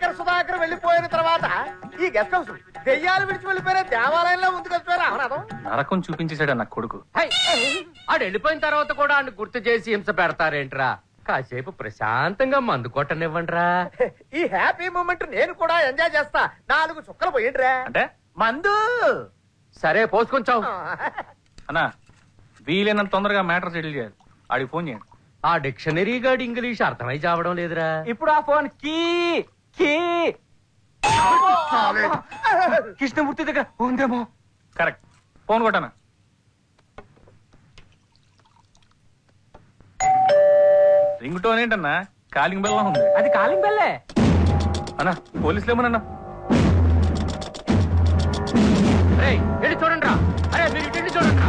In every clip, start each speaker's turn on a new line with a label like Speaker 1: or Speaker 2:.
Speaker 1: సుధాకర్ సుధాకర్ వెళ్ళిపోయిన తర్వాత ఈ గెస్ట్ హౌస్ దెయ్యాలు విడిచి వెళ్ళిపోయిన దేవాలయంలో ఉంది కదా రామనాథం
Speaker 2: నరకం చూపించేశాడు నా కొడుకు
Speaker 3: హై, ఆడు వెళ్ళిపోయిన తర్వాత కూడా ఆడిని గుర్తు చేసి హింస పెడతారేంట్రా కాసేపు ప్రశాంతంగా మందు కొట్టనివ్వండిరా
Speaker 1: ఈ హ్యాపీ మూమెంట్ నేను కూడా ఎంజాయ్ చేస్తా నాలుగు చుక్కలు పోయిండ్రా
Speaker 2: అంటే
Speaker 1: మందు
Speaker 3: సరే పోసుకొంచావు
Speaker 2: అన్నా వీలైనంత తొందరగా మ్యాటర్ సెటిల్ చేయాలి ఆడికి ఫోన్ చేయండి
Speaker 3: ఆ డిక్షనరీ గాడి ఇంగ్లీష్ అర్థమై చావడం లేదురా
Speaker 4: ఇప్పుడు ఆ ఫోన్ కీ కీ కృష్ణమూర్తి దగ్గర ఉందేమో
Speaker 2: కరెక్ట్ ఫోన్ కొట్టానా రింగ్ టోన్ ఏంటన్నా కాలింగ్ బెల్లం ఉంది
Speaker 4: అది కాలింగ్ బెల్లే
Speaker 2: అన్నా పోలీసులు ఏమన్నా
Speaker 3: రేయ్, వెళ్ళి చూడండి రా అరే మీరు ఇటు వెళ్ళి చూడండి రా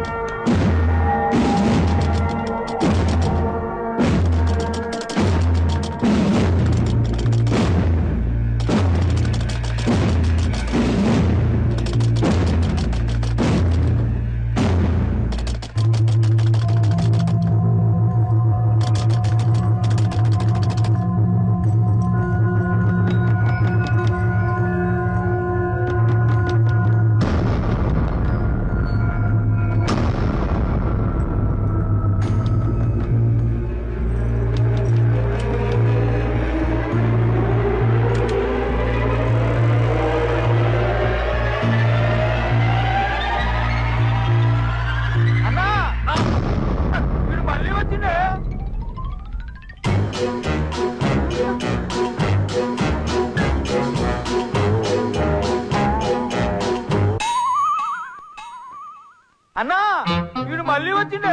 Speaker 4: అన్నా మీరు మళ్ళీ వచ్చిండే అన్నా వీడు మళ్ళీ వచ్చిండే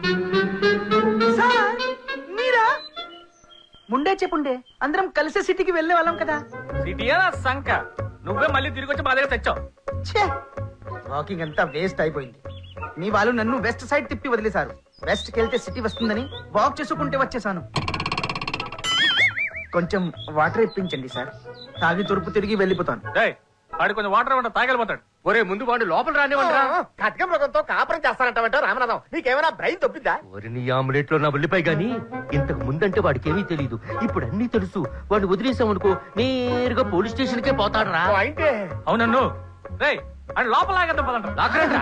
Speaker 5: సార్ మీరా ముందే చెప్పుండే అందరం కలిసే సిటీకి వెళ్ళే వాళ్ళం కదా
Speaker 2: సిటీయా సంక నువ్వే మళ్ళీ తిరిగి వచ్చి మా దగ్గర తెచ్చావు
Speaker 5: ఛే వాకింగ్ అంతా వేస్ట్ అయిపోయింది మీ వాళ్ళు నన్ను వెస్ట్ సైడ్ తిప్పి వదిలేశారు వెస్ట్ కి వెళ్తే సిటీ వస్తుందని వాక్ చేసుకుంటే వచ్చేసాను కొంచెం వాటర్ ఇప్పించండి సార్ తాగి తూర్పు తిరిగి వెళ్ళిపోతాను
Speaker 2: డేయ్ ఆడి కొంచెం వాటర్ ఇవ్వండి తాగలిపోతాడు
Speaker 3: ఒరే ముందు వాడు లోపల రానివ్వండిరా
Speaker 1: కట్క మృగంతో కాపురం చేస్తానంటావంటే రామనాథం నీకేమైనా బ్రెయిన్ తప్పిద్దా
Speaker 3: ఒరి నీ ఆమ్లెట్ లో నా ఉల్లిపాయ గాని ఇంతకు ముందంటే వాడికి ఏమీ తెలియదు ఇప్పుడు అన్ని తెలుసు వాడిని వదిలేసామనుకో నేరుగా పోలీస్ స్టేషన్ కే పోతాడు రా
Speaker 1: పాయింటే
Speaker 2: అవునన్ను రేయ్ అని లోపల లాగేద్దాం పదండి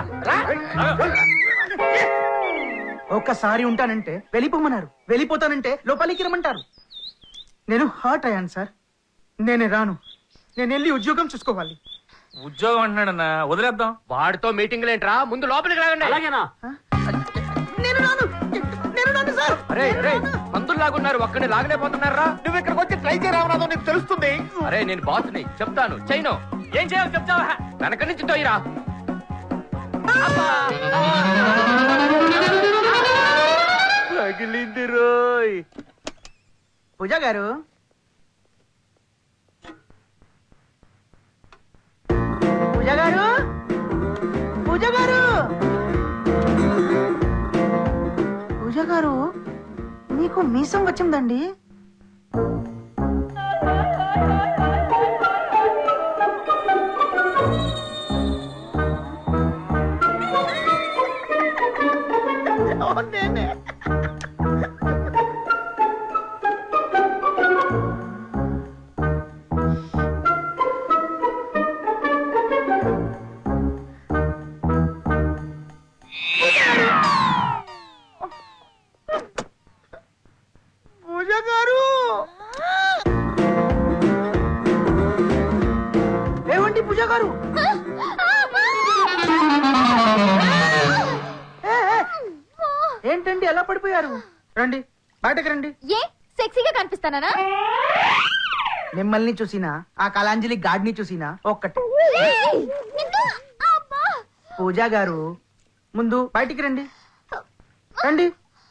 Speaker 5: ఒక్కసారి ఉంటానంటే వెళ్ళిపోమన్నారు వెళ్ళిపోతానంటే లోపలికి రమ్మంటారు నేను హార్ట్ అయ్యాను సార్ నేనే రాను నేను వెళ్ళి ఉద్యోగం చూసుకోవాలి
Speaker 2: ఉద్యోగం అంటున్నాడన్నా వదిలేద్దాం
Speaker 3: వాడితో మీటింగ్ లేంట్రా ముందు లోపలికి రాగండి అలాగేనా
Speaker 5: నేను రాను నేను రాను సార్
Speaker 3: అరే అరే మందులు లాగున్నారు ఒక్కడే లాగలేకపోతున్నారా
Speaker 1: నువ్వు ఇక్కడికి వచ్చి ట్రై చేయ రామనాథం నీకు తెలుస్తుంది
Speaker 3: అరే నేను బాస్ని చెప్తాను చైను
Speaker 2: ఏం చేయాలి చెప్తావా
Speaker 3: వెనక నుంచి తోయిరా తగిలింది రోయ్
Speaker 5: పూజ గారు పూజ గారు పూజ గారు పూజ గారు మీకు మీసం వచ్చిందండి నేనే పూజ గారు ఏమండి పూజ గారు ఏ, ఏ, ఏంటండి ఎలా పడిపోయారు రండి బయటకు రండి
Speaker 6: ఏ సెక్సీగా కనిపిస్తానా
Speaker 5: మిమ్మల్ని చూసినా ఆ కళాంజలి గాడిని చూసినా ఒక్కటే పూజ గారు ముందు బయటికి రండి రండి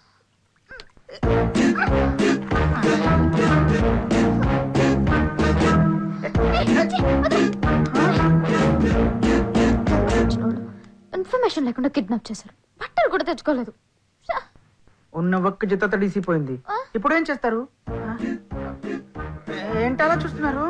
Speaker 6: ఇన్ఫర్మేషన్ లేకుండా కిడ్నాప్ చేశారు బట్టలు కూడా తెచ్చుకోలేదు ఛ!
Speaker 5: ఉన్న ఒక్క జత తడిసిపోయింది ఇప్పుడు ఏం చేస్తారు ఆ? ఏంటలా చూస్తున్నారు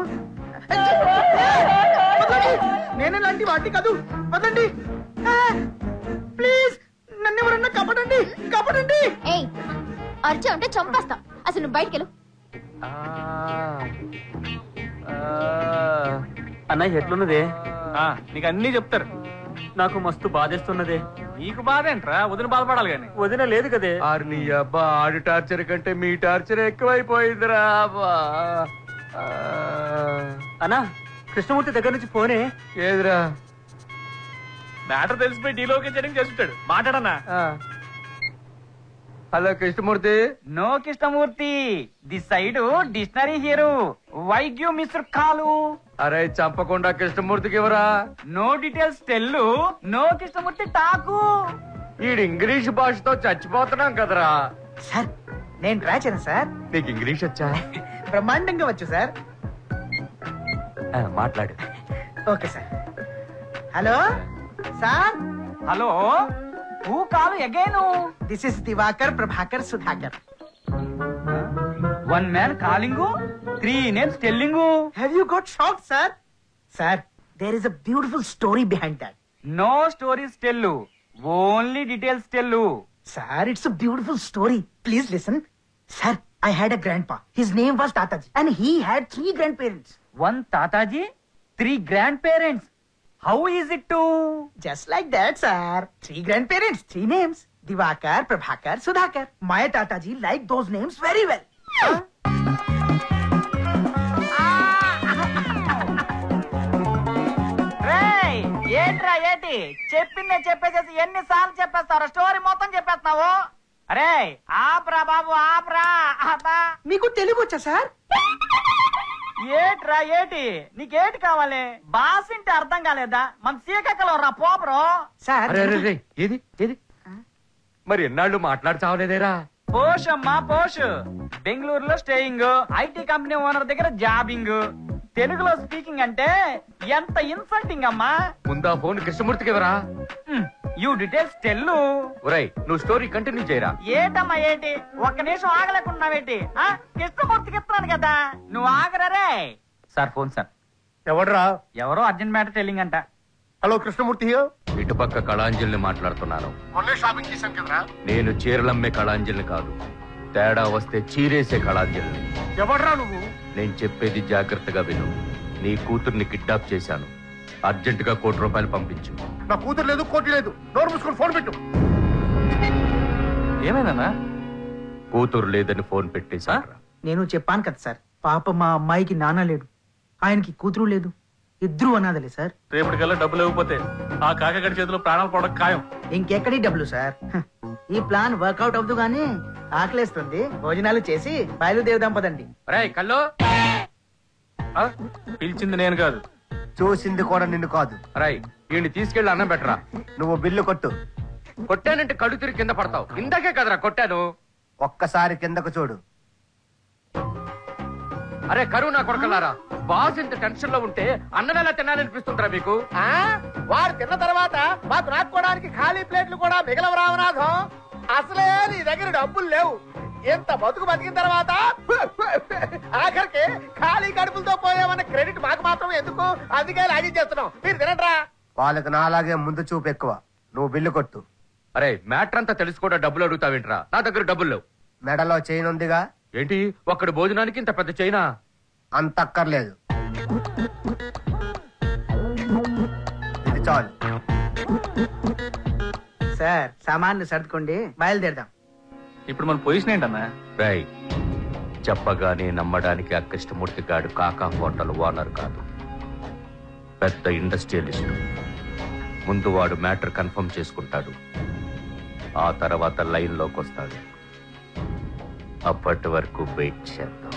Speaker 5: నేనే లాంటి వాటి కాదు వదండి ప్లీజ్ నన్ను ఎవరన్నా కాపాడండి కాపాడండి
Speaker 6: ఏయ్ అర్జా ఉంటే చంపేస్తా అసలు నువ్వు బయటికి వెళ్ళు
Speaker 3: ఆ, ఆ,
Speaker 4: అన్న ఎట్లున్నదే
Speaker 2: ఆ, నీకు అన్నీ చెప్తారు
Speaker 4: నాకు మస్తు బాధేస్తున్నదే
Speaker 2: నీకు బాధ ఏంట్రా వదిన బాధపడాలి కానీ
Speaker 4: వదిన లేదు కదే
Speaker 3: ఆరు నీ అబ్బా ఆడి టార్చర్ కంటే మీ టార్చర్ ఎక్కువైపోయిందిరా అబ్బా ఆ,
Speaker 4: అన్నా కృష్ణమూర్తి దగ్గర నుంచి ఫోనే
Speaker 3: ఏదిరా
Speaker 2: మ్యాటర్ తెలిసిపోయి డీలోకి చేయడానికి చేస్తుంటాడు మాట్లాడన్నా
Speaker 3: ఆ. Hello Krishnamurthy
Speaker 4: no Krishnamurthy the side dictionary hero వైగ్యూ మిస్టర్ కాలు
Speaker 3: అరే చంపకుండా కృష్ణమూర్తికి ఇవ్వరా
Speaker 4: no details tell no Krishnamurthy talk
Speaker 3: ఈడు ఇంగ్లీష్ భాషతో చచ్చిపోతున్నాం కదరా
Speaker 5: సార్ నేను ట్రై చేయను సార్
Speaker 3: నీకు ఇంగ్లీష్ వచ్చా
Speaker 5: బ్రహ్మాండంగా వచ్చు సార్
Speaker 3: ఆ, మాట్లాడు
Speaker 5: okay sir hello sir
Speaker 4: hello who call again
Speaker 5: this is Diwakar Prabhakar Sudhakar
Speaker 4: one man calling three names telling
Speaker 5: have you got shock sir sir there is a beautiful story behind that
Speaker 4: no stories tell only details tell
Speaker 5: sir it's a beautiful story please listen sir I had a grandpa his name was Tataji and he had three grandparents
Speaker 4: one Tataji three grand parents how is it to
Speaker 5: just like that sir three grandparents three names Diwakar Prabhakar Sudhakar my Tataji like those names very well
Speaker 4: రేయ్ ఏంట్రా ఏంటి చెప్పిందే చెప్పేసేసి ఎన్ని సార్లు చెప్పేస్తారా story మొత్తం చెప్పేస్తున్నావు అరే ఆపరా బాబు ఆపరా ఆపా
Speaker 5: మీకు తెలుగు వచ్చా సార్
Speaker 4: ఏట్రా ఏటి నీకేటి కావాలి బాసింటి అర్థం కాలేదా మన సీకక్కలో రా పోపరు
Speaker 5: సార్
Speaker 3: అరే అరే, అరే ఏది ఏది మరి ఎన్నాళ్ళు మాట్లాడి చావలేదేరా
Speaker 4: పోష్ అమ్మా పోష్ బెంగళూరులో స్టేయింగ్ ఐటీ కంపెనీ ఓనర్ దగ్గర జాబింగ్ తెలుగులో స్పీకింగ్ అంటే ఎంత ఇన్సల్టింగ్ అమ్మా
Speaker 3: ముందా ఫోన్ కృష్ణమూర్తికి ఇవ్వరా
Speaker 4: యూ డీటెయిల్స్ టెల్లు
Speaker 3: ఒరేయ్ నువ్వు స్టోరీ కంటిన్యూ చేయరా
Speaker 4: ఏటమ్మా ఏంటి ఒక్క నిమిషం ఆగలేకున్నావేంటి ఆ? కృష్ణమూర్తికి ఇస్తున్నాను కదా నువ్వు ఆగరరే సార్ ఫోన్ సార్
Speaker 1: ఎవడ్రా
Speaker 4: ఎవరో అర్జెంట్ మ్యాటర్ టెల్లింగ్ అంట
Speaker 1: హలో కృష్ణమూర్తి here.
Speaker 3: ఇటుపక్క కళాంజలిని మాట్లాడుతున్నాను
Speaker 1: మొన్నే షాపింగ్ చేశాం కదరా
Speaker 3: నేను చీరలమ్మే కళాంజలిని కాదు తేడా వస్తే చీరేసే కళాంజలిని
Speaker 1: ఎవడ్రా నువ్వు
Speaker 3: నేను చెప్పేది జాగ్రత్తగా విను నీ కూతుర్ని కిడ్నాప్ చేశాను అర్జెంటుగా కోటి రూపాయలు పంపించు
Speaker 1: నా కూతురు లేదు కోటి లేదు నోరు మూసుకొని ఫోన్ పెట్టు
Speaker 2: ఏమైందన్నా
Speaker 3: కూతురు లేదని ఫోన్ పెట్టేశాను
Speaker 5: నేను చెప్పాను కదా సార్ పాప మా అమ్మాయికి నాన్న లేడు ఆయనకి కూతురు లేదు ఇద్దరు అనాథలే సార్
Speaker 2: రేపటికల్లా డబ్బులు ఇవ్వకపోతే ఆ కాకగడి చేతిలో ప్రాణాలు పోవడం ఖాయం
Speaker 5: ఇంకెక్కడి డబ్బులు సార్ హ, ఈ ప్లాన్ వర్కౌట్ అవ్వదు గానీ ఆకలేస్తుంది భోజనాలు చేసి బయలుదేరుదాం పదండి
Speaker 3: రేయ్ కల్లో
Speaker 2: పిలిచింది నేను కాదు
Speaker 1: చూసింది కూడా నిన్ను కాదు
Speaker 3: రాయ్ వీడిని తీసుకెళ్లి అన్నం పెట్టరా
Speaker 1: నువ్వు బిల్లు కొట్టు
Speaker 3: కొట్టానంటే కడు తిరిగి కింద పడతావు ఇందాకే కదరా కొట్టాను
Speaker 1: ఒక్కసారి కిందకు చూడు
Speaker 3: అరే కరువు నా కొడకలారా బాస్ ఇంత టెన్షన్ లో ఉంటే అన్నం ఎలా తినాలనిపిస్తుంటారా మీకు
Speaker 1: ఆ వాడు తిన్న తర్వాత మాకు నాటుకోవడానికి ఖాళీ ప్లేట్లు కూడా మిగలవు రామనాథం అసలే నీ దగ్గర డబ్బులు లేవు ఎంత బతుకు బతికిన తర్వాత ఆఖరికి ఖాళీ కడుపులతో పోయామన్న క్రెడిట్ మాకు మాత్రం ఎందుకు అందుకే లాగింగ్ చేస్తున్నాం మీరు తినట్రా వాళ్ళకి నాలాగే ముందు చూపు ఎక్కువ నువ్వు బిల్లు కొట్టు
Speaker 3: అరే మ్యాటర్ అంతా తెలిసి కూడా డబ్బులు అడుగుతావేంట్రా నా దగ్గర డబ్బులు లేవు
Speaker 1: మెడలో చైన్ ఉందిగా
Speaker 3: ఏంటి ఒక్కడి భోజనానికి ఇంత పెద్ద చైనా
Speaker 1: అంత అక్కర్లేదు ఇది చాలు
Speaker 5: సార్ సామాన్లు సర్దుకోండి బయలుదేరదాం
Speaker 2: ఇప్పుడు మన పొజిషన్ ఏంటన్నా
Speaker 3: రై చెప్పగానే నమ్మడానికి ఆ కృష్ణమూర్తి గాడు కాకా హోటల్ ఓనర్ కాదు పెద్ద ఇండస్ట్రియలిస్ట్ ముందు వాడు మ్యాటర్ కన్ఫర్మ్ చేసుకుంటాడు ఆ తర్వాత లైన్ లోకి వస్తాడు అప్పటి వరకు వెయిట్ చేద్దాం